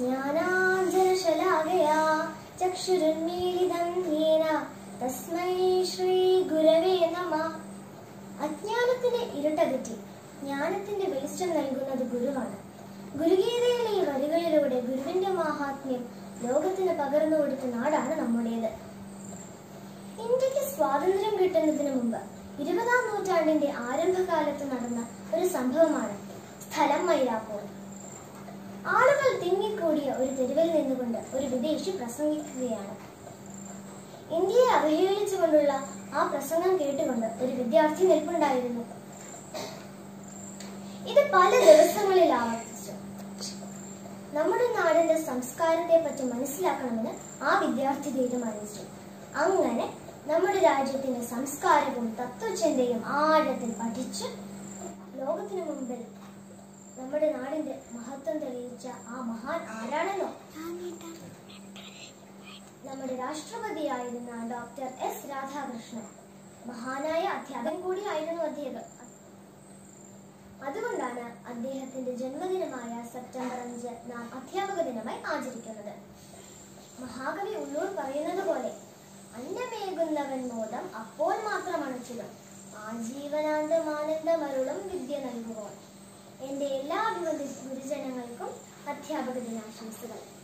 ജ്ഞാനാഞ്ജനശലാകയാ ചക്ഷുരുന്മീലിതം യേന തസ്മൈ ശ്രീ ഗുരവേ നമ അജ്ഞാനത്തിന്റെ ഇരുട്ടകറ്റി ജ്ഞാനത്തിന്റെ വെളിച്ചം നൽകുന്നത് ഗുരുവാണ് ഗുരുഗീതയിലെ ഈ വരികളിലൂടെ ഗുരുവിന്റെ മാഹാത്മ്യം ലോകത്തിന് പകർന്നു കൊടുത്ത നാടാണ് നമ്മുടേത് ഇന്ത്യക്ക് സ്വാതന്ത്ര്യം കിട്ടുന്നതിന് മുമ്പ് ഇരുപതാം നൂറ്റാണ്ടിന്റെ ആരംഭകാലത്ത് നടന്ന ഒരു സംഭവമാണ് സ്ഥലം മൈലാപ്പൂർ ആളുകൾ തിങ്ങിക്കൂടിയ ഒരു തെരുവിൽ നിന്നുകൊണ്ട് ഒരു വിദേശി പ്രസംഗിക്കുകയാണ് ഇന്ത്യയെ അവഹേളിച്ചുകൊണ്ടുള്ള ആ പ്രസംഗം കേട്ടുകൊണ്ട് ഒരു വിദ്യാർത്ഥി നിൽപ്പുണ്ടായിരുന്നു ഇത് പല ദിവസങ്ങളിൽ ആവർത്തിച്ചു നമ്മുടെ നാടിന്റെ സംസ്കാരത്തെ പറ്റി മനസ്സിലാക്കണമെന്ന് ആ വിദ്യാർത്ഥി തീരുമാനിച്ചു അങ്ങനെ നമ്മുടെ രാജ്യത്തിന്റെ സംസ്കാരവും തത്വചിന്തയും ആഴത്തിൽ പഠിച്ച് ലോകത്തിനു മുമ്പിൽ നമ്മുടെ നാടിന്റെ മഹത്വം തെളിയിച്ച ആ മഹാൻ ആരാണെന്നോ നമ്മുടെ രാഷ്ട്രപതിയായിരുന്ന ഡോക്ടർ എസ് രാധാകൃഷ്ണൻ മഹാനായ അധ്യാപകൻ കൂടിയായിരുന്നു അദ്ദേഹം അതുകൊണ്ടാണ് അദ്ദേഹത്തിന്റെ ജന്മദിനമായ സെപ്റ്റംബർ അഞ്ച് നാം അധ്യാപക ദിനമായി ആചരിക്കുന്നത് മഹാകവി ഉള്ളൂർ പറയുന്നത് പോലെ അന്നമേകുന്നവൻ മോദം അപ്പോൾ മാത്രം അണച്ചിടും ആജീവനാന്തം ആനന്ദമരുളും വിദ്യ നൽകുമ്പോൾ എന്റെ എല്ലാ ഗുരുജനങ്ങൾക്കും അധ്യാപക ദിനാശംസകൾ